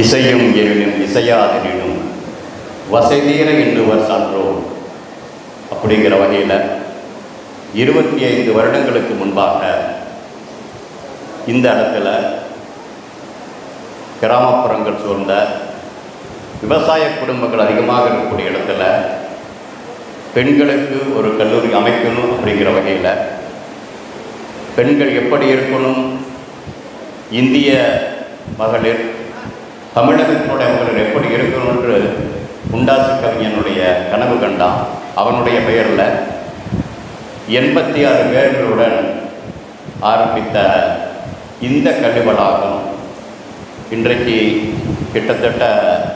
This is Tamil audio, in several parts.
இசையும் எனினும் இசையாதெனினும் வசதீர எண்ணுவர் சான்றோர் அப்படிங்கிற வகையில் இருபத்தி ஐந்து வருடங்களுக்கு முன்பாக இந்த இடத்துல கிராமப்புறங்கள் சூழ்ந்த விவசாய குடும்பங்கள் அதிகமாக இருக்கக்கூடிய இடத்துல பெண்களுக்கு ஒரு கல்லூரி அமைக்கணும் அப்படிங்கிற வகையில் பெண்கள் எப்படி இருக்கணும் இந்திய மகளிர் தமிழகத்தினுடைய மகளிர் எப்படி இருக்கணும் என்று உண்டாசி கவிஞனுடைய கனவு கண்டான் அவனுடைய பெயரில் எண்பத்தி ஆறு பேர்களுடன் ஆரம்பித்த இந்த கல்வி வளாகம் இன்றைக்கு கிட்டத்தட்ட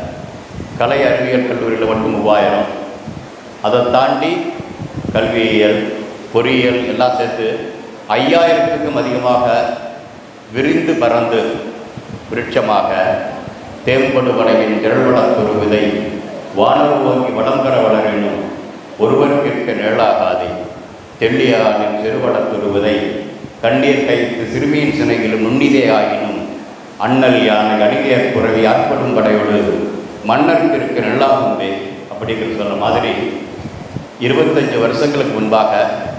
கலை அறிவியல் கல்லூரியில் மட்டும் மூவாயிரம் அதை தாண்டி கல்வியியல் பொறியியல் எல்லாம் சேர்த்து ஐயாயிரத்துக்கும் அதிகமாக விரிந்து பறந்து விருட்சமாக தேம்படு வளைவின் திரள்வளத்தொரு விதை வானர் ஓங்கி வளம் பெற வளரினும் ஒருவருக்கிற்க நிழலாகாதே தெள்ளியானின் சிறுவளத்தொரு விதை கண்ணீர் கைத்து சிறுமியின் சினையிலும் நுண்ணிதே ஆயினும் அண்ணல் யானை அணிதேர் குறவி ஆட்படும் படையோடு மன்னருக்கு இருக்க நல்லாகும்பே அப்படிங்கிற சொன்ன மாதிரி இருபத்தஞ்சு வருஷங்களுக்கு முன்பாக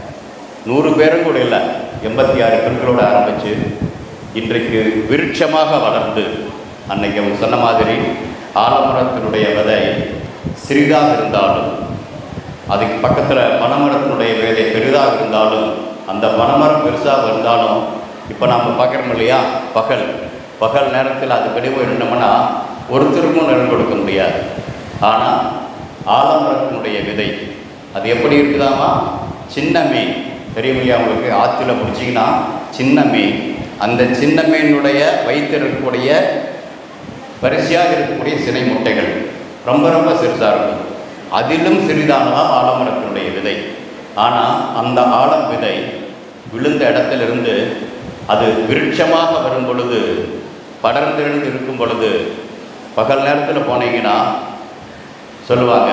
நூறு பேரும் கூட இல்லை எண்பத்தி ஆறு பெண்களோடு ஆரம்பித்து இன்றைக்கு விருட்சமாக வளர்ந்து அன்னைக்கு அவங்க சொன்ன மாதிரி ஆலமரத்தினுடைய விதை சிறிதாக இருந்தாலும் அதுக்கு பக்கத்தில் பனைமரத்தினுடைய விதை பெரிதாக இருந்தாலும் அந்த பனைமரம் பெருசாக இருந்தாலும் இப்போ நாம் பார்க்குறோம் இல்லையா பகல் பகல் நேரத்தில் அது கடிவு என்னோம்னா ஒருத்தருக்கும் நிலம் கொடுக்க முடியாது ஆனால் ஆலமரத்தினுடைய விதை அது எப்படி இருக்குதாமா சின்ன மீன் தெரியும் இல்லையா உங்களுக்கு ஆற்றுல பிடிச்சிங்கன்னா சின்ன மீன் அந்த சின்ன மீனுடைய வைத்திருக்கக்கூடிய வரிசையாக இருக்கக்கூடிய சினை முட்டைகள் ரொம்ப ரொம்ப சிறிதாக இருக்கும் அதிலும் சிறிதானதான் ஆலமரத்தினுடைய விதை ஆனால் அந்த ஆலம் விதை விழுந்த இடத்திலிருந்து அது விருட்சமாக வரும் பொழுது படர்ந்திருந்து இருக்கும் பொழுது பகல் நேரத்தில் போனீங்கன்னா சொல்லுவாங்க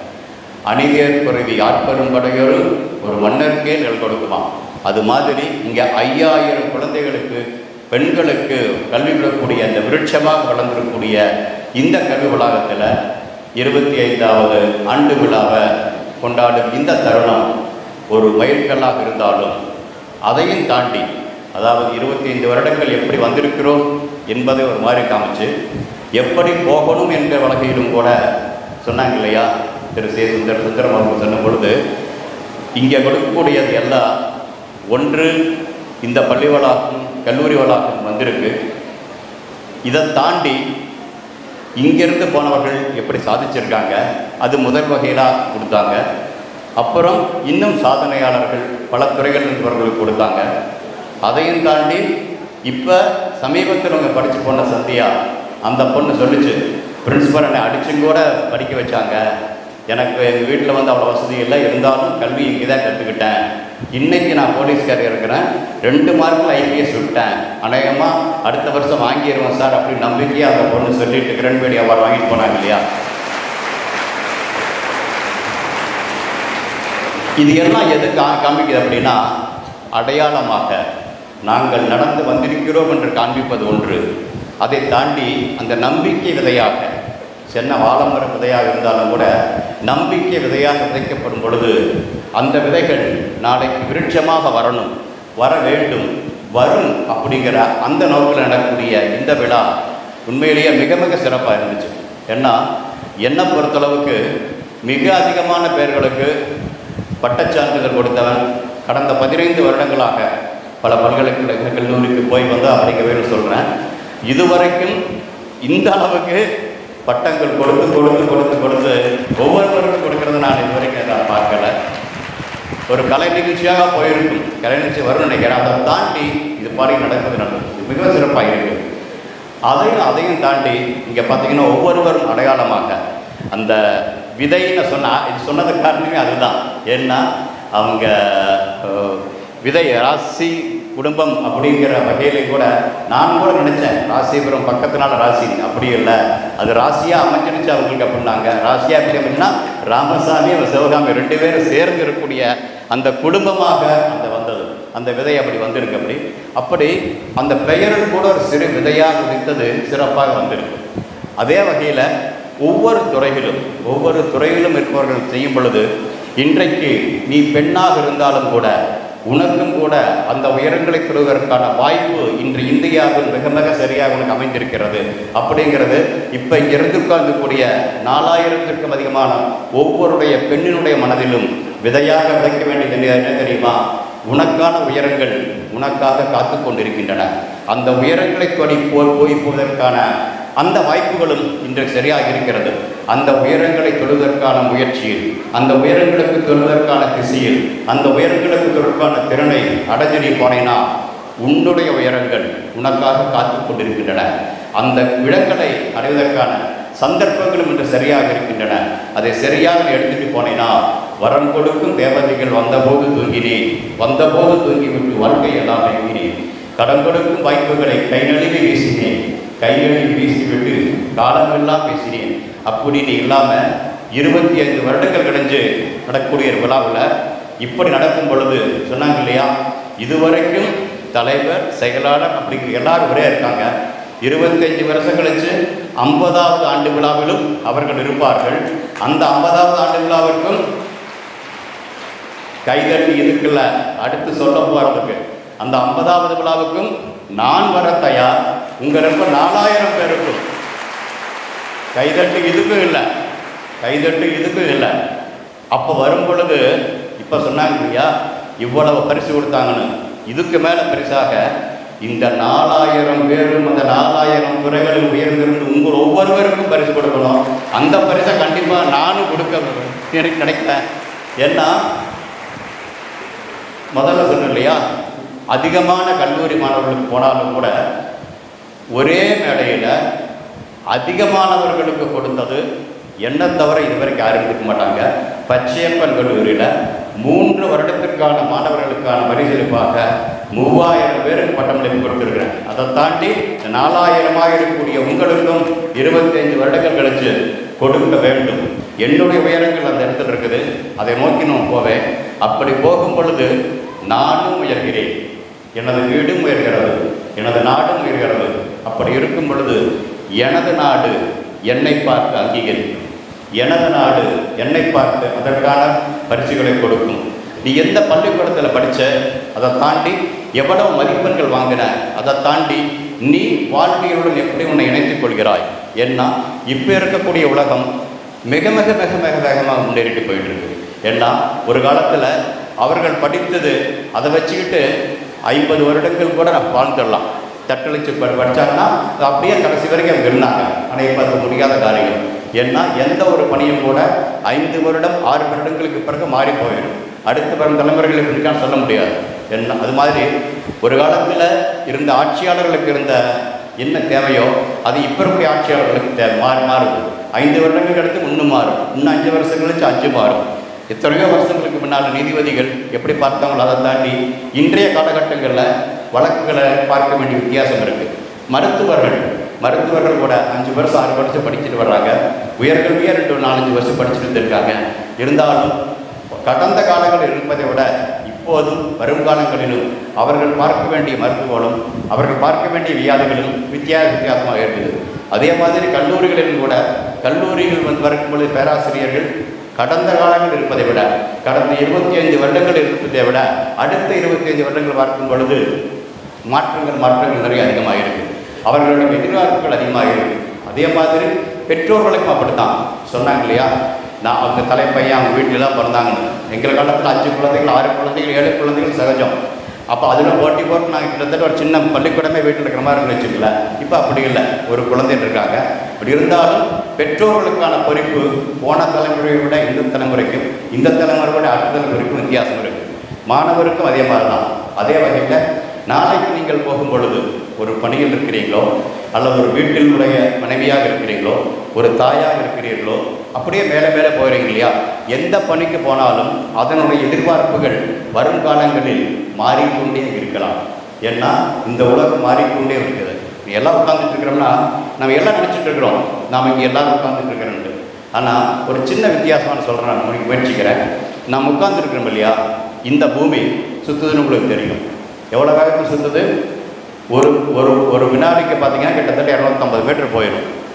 அணிதேர் குருவி ஆட்பெரும் படையோடு ஒரு மன்னருக்கே நெல் கொடுக்குமா அது மாதிரி இங்கே ஐயாயிரம் குழந்தைகளுக்கு பெண்களுக்கு கல்வி பெறக்கூடிய அந்த விருட்சமாக வளர்ந்திருக்கக்கூடிய இந்த கல்வி வளாகத்தில் இருபத்தி ஐந்தாவது ஆண்டு விழாவை கொண்டாடும் இந்த தருணம் ஒரு மைல்கல்லாக இருந்தாலும் அதையும் தாண்டி அதாவது இருபத்தி ஐந்து வருடங்கள் எப்படி வந்திருக்கிறோம் என்பதை ஒரு மாதிரி காமிச்சு எப்படி போகணும் என்ற வகையிலும் கூட சொன்னாங்க இல்லையா திரு சே சுந்தர் சுந்தரம் அவங்க சொன்ன பொழுது இங்கே கொடுக்கக்கூடியது எல்லாம் ஒன்று இந்த பள்ளி வளாகம் கல்லூரி வளாகம் வந்திருக்கு இதை தாண்டி இங்கிருந்து போனவர்கள் எப்படி சாதிச்சிருக்காங்க அது முதல் வகையிலாக கொடுத்தாங்க அப்புறம் இன்னும் சாதனையாளர்கள் பல துறைகள் இருந்தவர்களுக்கு கொடுத்தாங்க அதையும் தாண்டி இப்போ சமீபத்தில் அவங்க படித்து போன சந்தியா அந்த பொண்ணு சொல்லிச்சு பிரின்ஸிபல் என்னை அடிச்சும் கூட படிக்க வச்சாங்க எனக்கு எங்கள் வீட்டில் வந்து அவ்வளோ வசதி இல்லை இருந்தாலும் கல்வி இங்கே தான் கற்றுக்கிட்டேன் இன்றைக்கி நான் போலீஸ்காரர் இருக்கிறேன் ரெண்டு மார்க்கில் ஐபிஎஸ் விட்டேன் அநேகமாக அடுத்த வருஷம் வாங்கிடுவேன் சார் அப்படின்னு நம்பிக்கையாக அந்த பொண்ணு சொல்லிட்டு கிரண்பேடி அவார்டு வாங்கிட்டு போனாங்க இல்லையா இது எல்லாம் எது கா காமிக்குது அப்படின்னா அடையாளமாக நாங்கள் நடந்து வந்திருக்கிறோம் என்று காண்பிப்பது ஒன்று அதை தாண்டி அந்த நம்பிக்கை விதையாக சென்ன ஆலமர விதையாக இருந்தாலும் கூட நம்பிக்கை விதையாக விதைக்கப்படும் பொழுது அந்த விதைகள் நாளைக்கு விருட்சமாக வரணும் வர வேண்டும் வரும் அப்படிங்கிற அந்த நோக்கில் நடக்கக்கூடிய இந்த விழா உண்மையிலேயே மிக மிக சிறப்பாக இருந்துச்சு ஏன்னா என்னை பொறுத்தளவுக்கு மிக அதிகமான பேர்களுக்கு பட்டச்சான்றிதழ் கொடுத்தவன் கடந்த பதினைந்து வருடங்களாக பல பல்கலைக்கழக கல்லூரிக்கு போய் வந்து அப்படிங்கவே சொல்கிறேன் இதுவரைக்கும் இந்த அளவுக்கு பட்டங்கள் கொடுத்து கொடுத்து கொடுத்து கொடுத்து ஒவ்வொருவருக்கும் கொடுக்கறத நான் இதுவரைக்கும் நான் பார்க்கல ஒரு கலை நிகழ்ச்சியாக போயிருக்கும் கலை நிகழ்ச்சி வரும்னு நினைக்கிறேன் அதை தாண்டி இது பாடி நடப்பது நல்லது மிக சிறப்பாக இருக்கு அதையும் அதையும் தாண்டி இங்கே பார்த்தீங்கன்னா ஒவ்வொருவரும் அடையாளமாக அந்த விதைன்னு சொன்னால் இது சொன்னது காரணமே அதுதான் ஏன்னா அவங்க அஹ், விதை ராசி குடும்பம் அப்படிங்கிற வகையிலே கூட நான் கூட நினச்சேன் ராசிபுரம் பக்கத்தினால ராசி அப்படி இல்லை அது ராசியாக அமைஞ்சிருச்சு அவங்களுக்கு அப்படின்னாங்க ராசியாக எப்படி அப்படின்னா ராமசாமி சிவகாமி ரெண்டு பேரும் சேர்ந்து இருக்கக்கூடிய அந்த குடும்பமாக அந்த வந்தது அந்த விதை அப்படி வந்திருக்கு அப்படி அப்படி அந்த பெயரில் கூட ஒரு சிறு விதையாக விதைத்தது சிறப்பாக வந்திருக்கு அதே வகையில் ஒவ்வொரு துறையிலும் ஒவ்வொரு துறையிலும் இருப்பவர்கள் செய்யும் பொழுது இன்றைக்கு நீ பெண்ணாக இருந்தாலும் கூட உனக்கும் கூட அந்த உயரங்களை பெறுவதற்கான வாய்ப்பு இன்று இந்தியாவில் மிக மிக சரியாக உனக்கு அமைந்திருக்கிறது அப்படிங்கிறது இப்போ இங்கே இருந்து உட்கார்ந்துக்கூடிய நாலாயிரத்திற்கும் அதிகமான ஒவ்வொருடைய பெண்ணினுடைய மனதிலும் விதையாக விதைக்க வேண்டியது என்ன என்ன தெரியுமா உனக்கான உயரங்கள் உனக்காக காத்து கொண்டிருக்கின்றன அந்த உயரங்களை கொடி போய் போய் போவதற்கான அந்த வாய்ப்புகளும் இன்று சரியாக இருக்கிறது அந்த உயரங்களை தொடுவதற்கான முயற்சியில் அந்த உயரங்களுக்கு தொடுவதற்கான திசையில் அந்த உயரங்களுக்கு தொடுவதற்கான திறனை அடைஞ்சு நீ போனேன்னா உன்னுடைய உயரங்கள் உனக்காக காத்து கொண்டிருக்கின்றன அந்த இடங்களை அடைவதற்கான சந்தர்ப்பங்களும் இன்று சரியாக இருக்கின்றன அதை சரியாக நீ எடுத்துட்டு போனேன்னா வரம் கொடுக்கும் தேவதைகள் வந்தபோது தூங்கினேன் வந்தபோது தூங்கிவிட்டு வாழ்க்கையெல்லாம் தூங்கினேன் கடன் கொடுக்கும் வாய்ப்புகளை கை நழுவி வீசினேன் கையெழுதி வீசிவிட்டு காலமெல்லாம் பேசினேன் அப்படின்னு இல்லாமல் இருபத்தி ஐந்து வருடங்கள் கழிஞ்சு நடக்கக்கூடிய ஒரு விழாவில் இப்படி நடக்கும் பொழுது சொன்னாங்க இல்லையா இதுவரைக்கும் தலைவர் செயலாளர் அப்படிங்கிற எல்லாரும் ஒரே இருக்காங்க இருபத்தஞ்சு வருஷம் கழிச்சு ஐம்பதாவது ஆண்டு விழாவிலும் அவர்கள் இருப்பார்கள் அந்த ஐம்பதாவது ஆண்டு விழாவிற்கும் கைதட்டி இருக்குல்ல அடுத்து சொல்ல போகிறதுக்கு அந்த ஐம்பதாவது விழாவுக்கும் நான் வர தயார் உங்கள் ரொம்ப நாலாயிரம் பேருக்கும் கைதட்டு இதுக்கும் இல்லை கைதட்டு இதுக்கும் இல்லை அப்போ வரும் பொழுது இப்போ சொன்னாங்க இல்லையா இவ்வளவு பரிசு கொடுத்தாங்கன்னு இதுக்கு மேலே பரிசாக இந்த நாலாயிரம் பேரும் அந்த நாலாயிரம் துறைகளில் உயர்ந்திருந்து உங்கள் ஒவ்வொருவருக்கும் பரிசு கொடுக்கணும் அந்த பரிசை கண்டிப்பாக நானும் கொடுக்க எனக்கு நினைக்கல ஏன்னா முதல்ல சொன்னேன் இல்லையா அதிகமான கல்லூரி மாணவர்களுக்கு போனாலும் கூட ஒரே மேடையில் அதிகமானவர்களுக்கு கொடுத்தது என்ன தவிர இதுவரைக்கும் யாரும் இருக்க மாட்டாங்க பச்சையப்பன் கல்லூரியில் மூன்று வருடத்திற்கான மாணவர்களுக்கான பரிசீலிப்பாக மூவாயிரம் பேருக்கு பட்டமளிப்பு கொடுத்துருக்கிறேன் அதை தாண்டி இந்த நாலாயிரமாக இருக்கக்கூடிய உங்களுக்கும் இருபத்தைந்து வருடங்கள் கழிச்சு கொடுக்க வேண்டும் என்னுடைய உயரங்கள் அந்த இடத்துல இருக்குது அதை நோக்கி நான் போவேன் அப்படி போகும் பொழுது நானும் உயர்கிறேன் எனது வீடும் உயர்கிறது எனது நாடும் உயர்கிறது அப்படி இருக்கும் பொழுது எனது நாடு என்னை பார்த்து அங்கீகரிக்கும் எனது நாடு என்னை பார்த்து அதற்கான பரிசுகளை கொடுக்கும் நீ எந்த பள்ளிக்கூடத்தில் படித்த அதை தாண்டி எவ்வளவு மதிப்பெண்கள் வாங்கின அதை தாண்டி நீ வாழ்வியலுடன் எப்படி உன்னை இணைத்துக் கொள்கிறாய் ஏன்னா இப்போ இருக்கக்கூடிய உலகம் மிக மிக மிக மிக வேகமாக முன்னேறிட்டு போயிட்டு இருக்கு ஏன்னா ஒரு காலத்தில் அவர்கள் படித்தது அதை வச்சுக்கிட்டு ஐம்பது வருடங்கள் கூட நான் வாழ்ந்துடலாம் தட்டளிச்சு படி படித்தாங்கன்னா அது அப்படியே கடைசி வரைக்கும் அவங்க இருந்தாங்க ஆனால் இப்போ அது முடியாத காரியம் ஏன்னா எந்த ஒரு பணியும் கூட ஐந்து வருடம் ஆறு வருடங்களுக்கு பிறகு மாறி போயிடும் அடுத்து வரும் தலைமுறைகளுக்கு இருக்கான்னு சொல்ல முடியாது என்ன அது மாதிரி ஒரு காலத்தில் இருந்த ஆட்சியாளர்களுக்கு இருந்த என்ன தேவையோ அது இப்போ இருக்கிற ஆட்சியாளர்களுக்கு தேவை மாறி மாறுது ஐந்து வருடங்களுக்கு அடுத்து இன்னும் மாறும் இன்னும் அஞ்சு வருஷம் கழிச்சு அஞ்சு மாறும் எத்தனையோ வருஷங்களுக்கு முன்னால் நீதிபதிகள் எப்படி பார்த்தாங்களோ அதை தாண்டி இன்றைய காலகட்டங்களில் வழக்குகளை பார்க்க வேண்டிய வித்தியாசம் இருக்குது மருத்துவர்கள் மருத்துவர்கள் கூட அஞ்சு வருஷம் ஆறு வருஷம் படிச்சுட்டு வர்றாங்க உயர்கல்வியாக ரெண்டு நாலஞ்சு வருஷம் படிச்சுட்டு இருந்திருக்காங்க இருந்தாலும் கடந்த காலங்களில் இருப்பதை விட இப்போதும் வரும் காலங்களிலும் அவர்கள் பார்க்க வேண்டிய மருத்துவங்களும் அவர்கள் பார்க்க வேண்டிய வியாதிகளும் வித்தியாச வித்தியாசமாக இருக்குது அதே மாதிரி கல்லூரிகளிலும் கூட கல்லூரிகள் வந்து வரும்பொழுது பேராசிரியர்கள் கடந்த காலங்கள் இருப்பதை விட கடந்த இருபத்தி ஐந்து வருடங்கள் இருப்பதை விட அடுத்த இருபத்தி ஐந்து வருடங்கள் பார்க்கும் பொழுது மாற்றங்கள் மாற்றங்கள் நிறைய அதிகமாக இருக்கு அவர்களுடைய எதிர்பார்ப்புகள் அதிகமாக இருக்கு அதே மாதிரி பெற்றோர்களுக்கும் அப்படித்தான் சொன்னாங்க இல்லையா நான் அவங்க தலைப்பையன் அவங்க வீட்டில் தான் பிறந்தாங்கன்னு எங்கள் காலத்தில் அஞ்சு குழந்தைகள் ஆறு குழந்தைகள் ஏழு குழந்தைகள் சகஜம் அப்போ அதில் போட்டி போட்டு நாங்கள் கிட்டத்தட்ட ஒரு சின்ன பள்ளிக்கூடமே வீட்டில் இருக்கிற மாதிரி வச்சுக்கல இப்போ அப்படி இல்லை ஒரு குழந்தை இருக்காங்க அப்படி இருந்தாலும் பெற்றோர்களுக்கான பொறுப்பு போன தலைமுறையை விட இந்த தலைமுறைக்கும் இந்த தலைமுறை விட அடுத்த தலைமுறைக்கும் வித்தியாசம் இருக்குது மாணவருக்கும் அதே மாதிரி தான் அதே வகையில் நாளைக்கு நீங்கள் போகும் பொழுது ஒரு பணியில் இருக்கிறீங்களோ அல்லது ஒரு வீட்டில் உடைய மனைவியாக இருக்கிறீங்களோ ஒரு தாயாக இருக்கிறீர்களோ அப்படியே மேலே மேலே போகிறீங்க இல்லையா எந்த பணிக்கு போனாலும் அதனுடைய எதிர்பார்ப்புகள் வரும் காலங்களில் மாறிக்கொண்டே இருக்கலாம் ஏன்னா இந்த உலகம் மாறிக்கொண்டே இருக்குது நீ எல்லாம் உட்காந்துட்டு இருக்கிறோம்னா நம்ம எல்லாம் நினச்சிட்டு இருக்கிறோம் நாம் இங்கே எல்லாரும் உட்காந்துட்டு இருக்கிறோம்னு ஆனால் ஒரு சின்ன வித்தியாசமான சொல்கிறேன் நான் உங்களுக்கு முயற்சிக்கிறேன் நாம் உட்காந்துருக்கிறோம் இல்லையா இந்த பூமி சுற்றுதுன்னு உங்களுக்கு தெரியும் எவ்வளோ வேகத்தில் சுற்றுது ஒரு ஒரு ஒரு வினாடிக்கு பார்த்தீங்கன்னா கிட்டத்தட்ட இரநூத்தம்பது மீட்டர் போயிடும்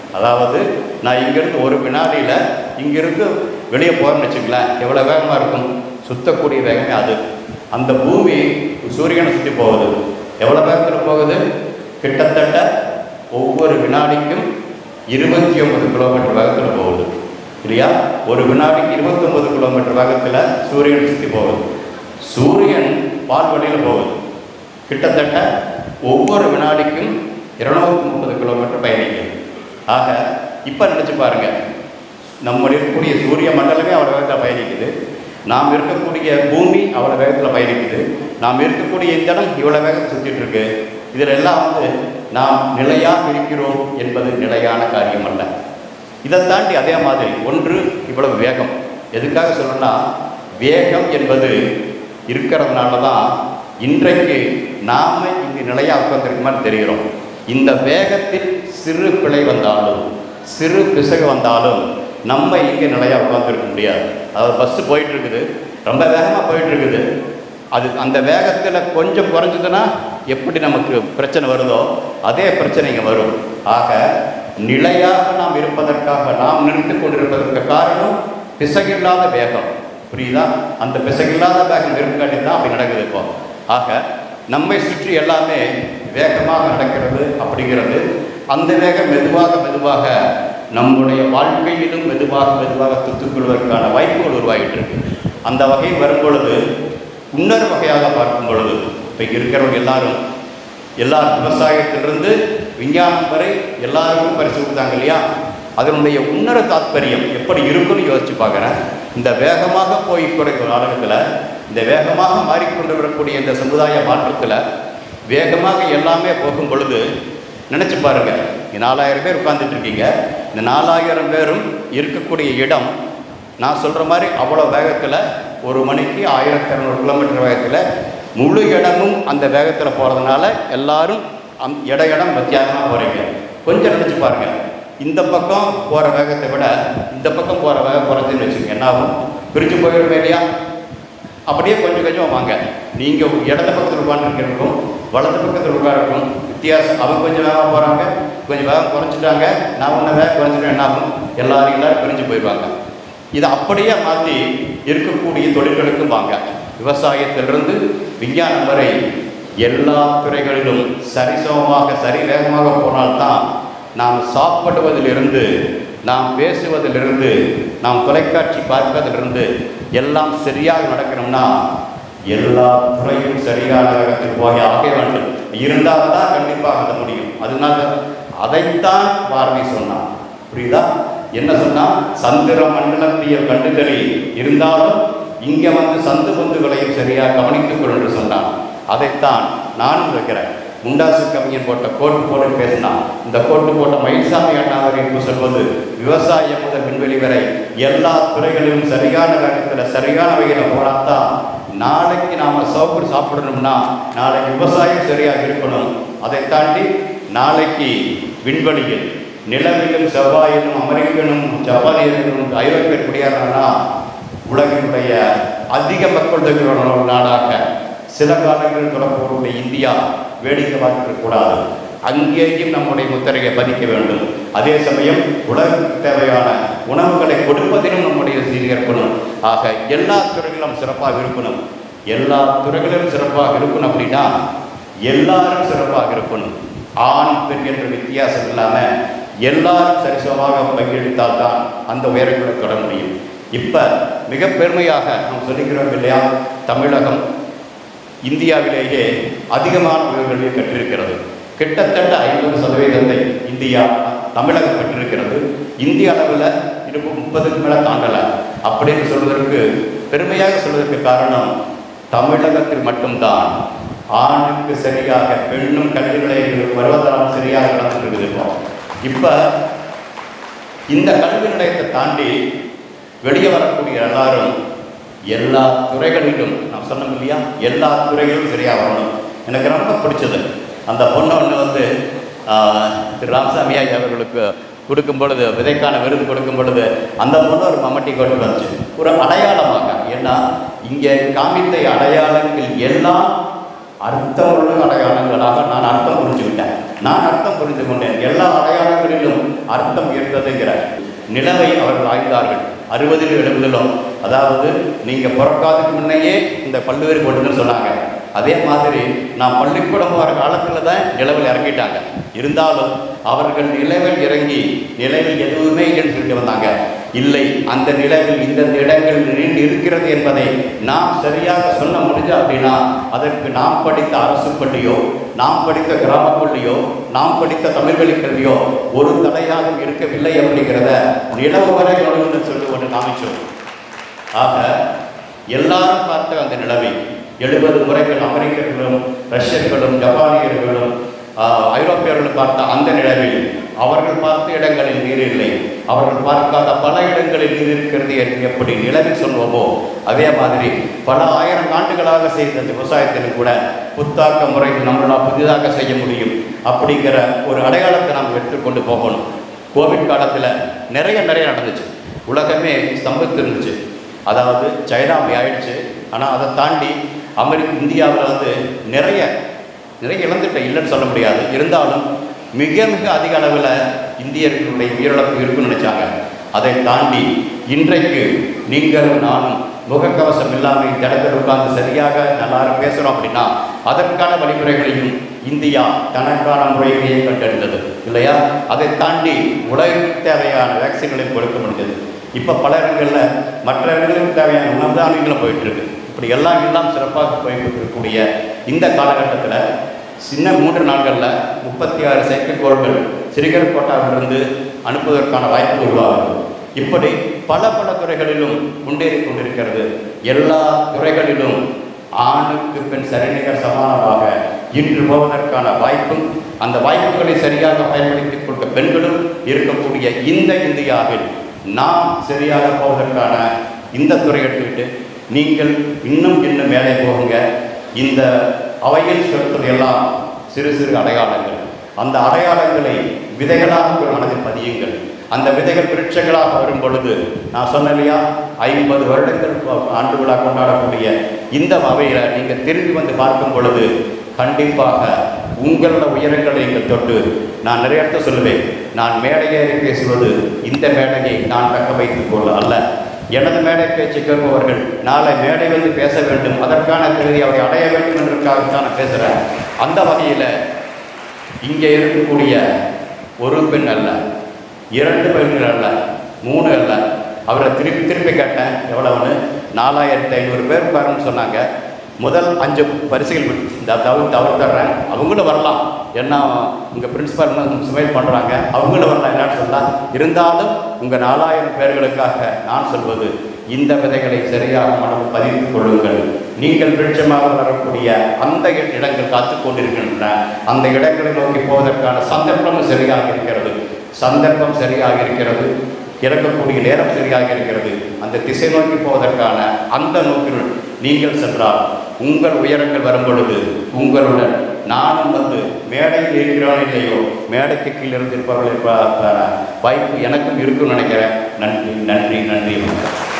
அதாவது நான் இங்கேருந்து ஒரு வினாடியில் இங்கிருந்து வெளியே போகிறேன்னு வச்சுங்களேன் எவ்வளோ வேகமாக இருக்கும் சுத்தக்கூடிய வேகமே அது அந்த பூமி சூரியனை சுற்றி போகுது எவ்வளோ வேகத்தில் போகுது கிட்டத்தட்ட ஒவ்வொரு வினாடிக்கும் இருபத்தி ஒன்பது கிலோமீட்டர் வேகத்தில் போகுது இல்லையா ஒரு வினாடிக்கு இருபத்தொன்பது கிலோமீட்டர் வேகத்தில் சூரியன் சுற்றி போகுது சூரியன் பால்வழியில் போகுது கிட்டத்தட்ட ஒவ்வொரு வினாடிக்கும் இருநூத்தி முப்பது கிலோமீட்டர் பயணிக்கும் ஆக இப்போ நினச்சி பாருங்க நம்ம இருக்கக்கூடிய சூரிய மண்டலமே அவ்வளோ வேகத்தில் பயணிக்குது நாம் இருக்கக்கூடிய பூமி அவ்வளோ வேகத்தில் பயணிக்குது நாம் இருக்கக்கூடிய இந்த இடம் இவ்வளோ வேகத்தில் சுற்றிட்டு இருக்கு இதில் எல்லாம் வந்து நாம் நிலையாக இருக்கிறோம் என்பது நிலையான காரியம் அல்ல இதை தாண்டி அதே மாதிரி ஒன்று இவ்வளவு வேகம் எதுக்காக சொல்லணும்னா வேகம் என்பது இருக்கிறதுனால தான் இன்றைக்கு நாம் இங்கு நிலையாக உட்காந்துருக்க மாதிரி தெரிகிறோம் இந்த வேகத்தில் சிறு பிழை வந்தாலும் சிறு பிசகு வந்தாலும் நம்ம இங்கே நிலையாக உட்காந்துருக்க முடியாது அதாவது பஸ்ஸு போயிட்டு இருக்குது ரொம்ப வேகமாக போயிட்டு இருக்குது அது அந்த வேகத்தில் கொஞ்சம் குறைஞ்சதுன்னா எப்படி நமக்கு பிரச்சனை வருதோ அதே பிரச்சனை இங்கே வரும் ஆக நிலையாக நாம் இருப்பதற்காக நாம் நிறுத்தி கொண்டிருப்பதற்கு காரணம் பிசகில்லாத வேகம் புரியுதா அந்த பிசகில்லாத வேகம் இருக்காட்டி தான் அப்படி நடக்குது இப்போ ஆக நம்மை சுற்றி எல்லாமே வேகமாக நடக்கிறது அப்படிங்கிறது அந்த வேகம் மெதுவாக மெதுவாக நம்முடைய வாழ்க்கையிலும் மெதுவாக மெதுவாக துத்துக்கொள்வதற்கான வாய்ப்புகள் உருவாகிட்டு இருக்கு அந்த வகையில் வரும் பொழுது இன்னொரு வகையாக பார்க்கும் பொழுது இப்போ இருக்கிறவங்க எல்லாரும் எல்லா விவசாயத்திலிருந்து விஞ்ஞானம் வரை எல்லாருக்கும் பரிசு கொடுத்தாங்க இல்லையா அதனுடைய உன்னர தாத்பரியம் எப்படி இருக்குன்னு யோசிச்சு பார்க்குறேன் இந்த வேகமாக போய் கொடுக்கிற காலத்தில் இந்த வேகமாக மாறிக்கொண்டு வரக்கூடிய இந்த சமுதாய மாற்றத்தில் வேகமாக எல்லாமே போகும் பொழுது நினச்சி பாருங்க இங்க நாலாயிரம் பேர் உட்கார்ந்துட்டு இருக்கீங்க இந்த நாலாயிரம் பேரும் இருக்கக்கூடிய இடம் நான் சொல்கிற மாதிரி அவ்வளோ வேகத்தில் ஒரு மணிக்கு ஆயிரத்தி இரநூறு கிலோமீட்டர் வேகத்தில் முழு இடமும் அந்த வேகத்தில் போகிறதுனால எல்லாரும் அந் இட இடம் வித்தியாசமாக போகிறீங்க கொஞ்சம் நினச்சி பாருங்கள் இந்த பக்கம் போகிற வேகத்தை விட இந்த பக்கம் போகிற வேகம் குறைஞ்சுன்னு வச்சுக்கோங்க என்ன ஆகும் பிரிஞ்சு போயிடுமே இல்லையா அப்படியே கொஞ்சம் கொஞ்சம் வாங்க நீங்கள் இடது பக்கத்தில் உட்காந்துருக்கிறவங்களும் வலது பக்கத்தில் உட்காருக்கும் வித்தியாசம் அவங்க கொஞ்சம் வேகமாக போகிறாங்க கொஞ்சம் வேகம் குறைச்சிட்டாங்க நான் ஒன்று வேகம் குறைச்சிட்டேன் என்ன ஆகும் எல்லாரும் எல்லாரும் பிரிஞ்சு போயிடுவாங்க இதை அப்படியே மாற்றி இருக்கக்கூடிய தொழில்களுக்கும் வாங்க விவசாயத்திலிருந்து விஞ்ஞானம் வரை எல்லா துறைகளிலும் சரிசமமாக சரி வேகமாக போனால்தான் நாம் சாப்பிடுவதிலிருந்து நாம் பேசுவதிலிருந்து நாம் தொலைக்காட்சி பார்ப்பதிலிருந்து எல்லாம் சரியாக நடக்கணும்னா எல்லா துறையும் சரியான வேகத்தில் போய் ஆக வேண்டும் இருந்தால் தான் கண்டிப்பாக அந்த முடியும் அதனால அதைத்தான் பாரதி சொன்னான் புரியுதா என்ன சொன்னா சந்திர மண்டலத்திய கண்டுகளில் இருந்தாலும் இங்க வந்து சந்து பந்துகளையும் சரியாக கவனித்துக் கொள் என்று சொன்னான் அதைத்தான் நானும் வைக்கிறேன் முண்டாசு கவிஞன் போட்ட கோட்டு போட்டு பேசினான் இந்த கோட்டு போட்ட மயில்சாமி அண்ணாவர் என்று சொல்வது விவசாயம் முதல் விண்வெளி வரை எல்லா துறைகளிலும் சரியான வேகத்தில் சரியான வகையில் போனால்தான் நாளைக்கு நாம் சோப்பு சாப்பிடணும்னா நாளைக்கு விவசாயம் சரியாக இருக்கணும் அதை தாண்டி நாளைக்கு விண்வெளியில் நிலவிலும் செவ்வாயிலும் அமெரிக்கனும் ஜப்பானியர்களும் ஐரோப்பியர் குடியேறானா உலகினுடைய அதிக மக்கள் தொகை உள்ள ஒரு நாடாக சில காலங்களில் தொடர்புடைய இந்தியா வேடிக்கை பார்க்கக்கூடாது அங்கேயும் நம்முடைய முத்திரையை பதிக்க வேண்டும் அதே சமயம் உலகுக்கு தேவையான உணவுகளை கொடுப்பதிலும் நம்முடைய சீர்கேற்கணும் ஆக எல்லா துறைகளும் சிறப்பாக இருக்கணும் எல்லா துறைகளிலும் சிறப்பாக இருக்கணும் அப்படின்னா எல்லாரும் சிறப்பாக இருக்கணும் ஆண் பெண் என்ற வித்தியாசம் இல்லாமல் எல்லாரும் சரிசமமாக பங்கெடுத்தால் தான் அந்த உயரங்களை தொட முடியும் இப்போ மிக பெருமையாக நாம் சொல்லுகிறோம் இல்லையா தமிழகம் இந்தியாவிலேயே அதிகமான உயர்கல்வியை கற்றிருக்கிறது கிட்டத்தட்ட ஐம்பது சதவீதத்தை இந்தியா தமிழகம் பெற்றிருக்கிறது இந்திய அளவில் இருபது முப்பதுக்கு மேலே தாண்டலை அப்படின்னு சொல்வதற்கு பெருமையாக சொல்வதற்கு காரணம் தமிழகத்தில் மட்டும்தான் ஆணுக்கு சரியாக பெண்ணும் கல்வி நிலையங்களுக்கு வருவதால் சரியாக நடந்துட்டு இருக்குது இப்போ இப்போ இந்த கல்வி நிலையத்தை தாண்டி வெளியே வரக்கூடிய எல்லாரும் எல்லா துறைகளிலும் நான் சொன்னோம் இல்லையா எல்லா துறைகளிலும் சரியாக வரணும் எனக்கு ரொம்ப பிடிச்சது அந்த பொண்ணு ஒன்று வந்து ஆஹ், திரு ராமசாமி ஐயா அவர்களுக்கு கொடுக்கும் பொழுது விதைக்கான விருது கொடுக்கும் பொழுது அந்த பொண்ணு ஒரு மம்மட்டி கொண்டு வந்துச்சு ஒரு அடையாளமாக ஏன்னா இங்கே காமித்த அடையாளங்கள் எல்லாம் அர்த்தமுள்ள அடையாளங்களாக நான் அர்த்தம் புரிஞ்சுக்கிட்டேன் நான் அர்த்தம் புரிந்து கொண்டேன் எல்லா அடையாளங்களிலும் அர்த்தம் இருந்ததுங்கிறார் நிலவை அவர்கள் ஆய்ந்தார்கள் அறுபதிலும் எழுபதிலும் அதாவது நீங்கள் பிறக்காதுக்கு முன்னையே இந்த பல்வேறு போட்டுன்னு சொன்னாங்க அதே மாதிரி நான் பள்ளிக்கூடம் வர காலத்தில் தான் நிலவில் இறங்கிட்டாங்க இருந்தாலும் அவர்கள் நிலவில் இறங்கி நிலவில் எதுவுமே இல்லைன்னு சொல்லிட்டு வந்தாங்க இல்லை அந்த நிலவில் இந்தந்த இடங்கள் நின்று இருக்கிறது என்பதை நாம் சரியாக சொல்ல முடிஞ்சு அப்படின்னா அதற்கு நாம் படித்த அரசு பள்ளியோ நாம் படித்த கிராம பள்ளியோ நாம் படித்த தமிழ் வழி கல்வியோ ஒரு தடையாக இருக்கவில்லை அப்படிங்கிறத நிலவு வரை ஒன்று சொல்லி ஒன்று காமிச்சோம் ஆக எல்லாரும் பார்த்த அந்த நிலவை எழுபது முறைகள் அமெரிக்கர்களும் ரஷ்யர்களும் ஜப்பானியர்களும் ஆஹ், ஐரோப்பியர்களும் பார்த்த அந்த நிலவில் அவர்கள் பார்த்த இடங்களில் நீர் இல்லை அவர்கள் பார்க்காத பல இடங்களில் நீர் இருக்கிறது என்று எப்படி நிலவில் சொல்வோமோ அதே மாதிரி பல ஆயிரம் ஆண்டுகளாக செய்த அந்த விவசாயத்திலும் கூட புத்தாக்க முறையில் நம்மளால் புதிதாக செய்ய முடியும் அப்படிங்கிற ஒரு அடையாளத்தை நாம் எடுத்துக்கொண்டு போகணும் கோவிட் காலத்தில் நிறைய நிறைய நடந்துச்சு உலகமே ஸ்தம்பித்து இருந்துச்சு அதாவது சைனா அப்படி ஆயிடுச்சு ஆனால் அதை தாண்டி அமெரிக்க இந்தியாவில் வந்து நிறைய நிறைய இழந்துட்ட இல்லைன்னு சொல்ல முடியாது இருந்தாலும் மிக மிக அதிக அளவில் இந்தியர்களுடைய உயிரிழப்பு இருக்குன்னு நினைச்சாங்க அதை தாண்டி இன்றைக்கு நீங்களும் நானும் முகக்கவசம் இல்லாமல் இந்த இடத்துல உட்கார்ந்து சரியாக எல்லாரும் பேசுகிறோம் அப்படின்னா அதற்கான வழிமுறைகளையும் இந்தியா தனக்கான முறைகளையே கண்டெடுத்தது இல்லையா அதை தாண்டி உலகிற்கு தேவையான வேக்சின்களையும் கொடுக்க முடிஞ்சது இப்போ பல இடங்களில் மற்ற இடங்களுக்கு தேவையான உணவுதானியங்களும் போயிட்டு இருக்கு இப்படி எல்லாம் எல்லாம் சிறப்பாக போயிட்டு இருக்கக்கூடிய இந்த காலகட்டத்தில் சின்ன மூன்று நாட்களில் முப்பத்தி ஆறு செயற்கைக்கோள்கள் சிறிகர்கோட்டாவிலிருந்து அனுப்புவதற்கான வாய்ப்பு உருவாகுது இப்படி பல பல துறைகளிலும் முன்னேறி கொண்டிருக்கிறது எல்லா துறைகளிலும் ஆணுக்கு பெண் சரிநிகர் சமானமாக இன்று போவதற்கான வாய்ப்பும் அந்த வாய்ப்புகளை சரியாக பயன்படுத்திக் கொடுக்க பெண்களும் இருக்கக்கூடிய இந்த இந்தியாவில் நாம் சரியாக போவதற்கான இந்த துறை எடுத்துக்கிட்டு நீங்கள் இன்னும் இன்னும் மேலே போகுங்க இந்த அவையில் சொல்வது எல்லாம் சிறு சிறு அடையாளங்கள் அந்த அடையாளங்களை விதைகளாக உங்கள் மனதில் பதியுங்கள் அந்த விதைகள் விருட்சங்களாக வரும் பொழுது நான் சொன்னேன் இல்லையா ஐம்பது வருடங்கள் ப- ஆண்டு விழா கொண்டாடக்கூடிய இந்த அவையில் நீங்கள் திரும்பி வந்து பார்க்கும் பொழுது கண்டிப்பாக உங்களோட உயரங்களை நீங்கள் தொட்டு நான் நிறைய இடத்த சொல்லுவேன் நான் மேடையேறி பேசுவது இந்த மேடையை நான் தக்க வைத்துக் கொள்ள அல்ல எனது மேடை பேச்சு கேட்பவர்கள் நாளை மேடை வந்து பேச வேண்டும் அதற்கான தகுதி அவரை அடைய வேண்டும் என்பதற்காகத்தான் நான் பேசுகிறேன் அந்த வகையில் இங்கே இருக்கக்கூடிய ஒரு பெண் அல்ல இரண்டு பெண்கள் அல்ல மூணு அல்ல அவரை திருப்பி திருப்பி கேட்டேன் எவ்வளவுன்னு நாலாயிரத்தி ஐநூறு பேர் பாருன்னு சொன்னாங்க முதல் அஞ்சு பரிசுகள் விட்டு- த- தவிர தவிர தர்றேன் அவங்களும் வரலாம் ஏன்னா உங்கள் பிரின்ஸிபல் சுமைல் பண்ணுறாங்க அவங்களும் வரலாம் என்னன்னு சொல்லலாம் இருந்தாலும் உங்கள் நாலாயிரம் பேர்களுக்காக நான் சொல்வது இந்த விதைகளை சரியாக மனம் பதித்துக் கொள்ளுங்கள் நீங்கள் விருட்சமாக வரக்கூடிய அந்த இட- இடங்கள் காத்து கொண்டிருக்கின்றன அந்த இடங்களை நோக்கி போவதற்கான சந்தர்ப்பமும் சரியாக இருக்கிறது சந்தர்ப்பம் சரியாக இருக்கிறது இறக்கக்கூடிய நேரம் சரியாக இருக்கிறது அந்த திசை நோக்கி போவதற்கான அந்த நோக்கில் நீங்கள் சென்றால் உங்கள் உயரங்கள் வரும் பொழுது உங்களுடன் நானும் வந்து மேடையில் இருக்கிறோம் இல்லையோ மேடைக்கு கீழ் இருந்திருப்பவர்கள் இருப்பதற்கான வாய்ப்பு எனக்கும் இருக்குன்னு நினைக்கிறேன் நன்றி நன்றி நன்றி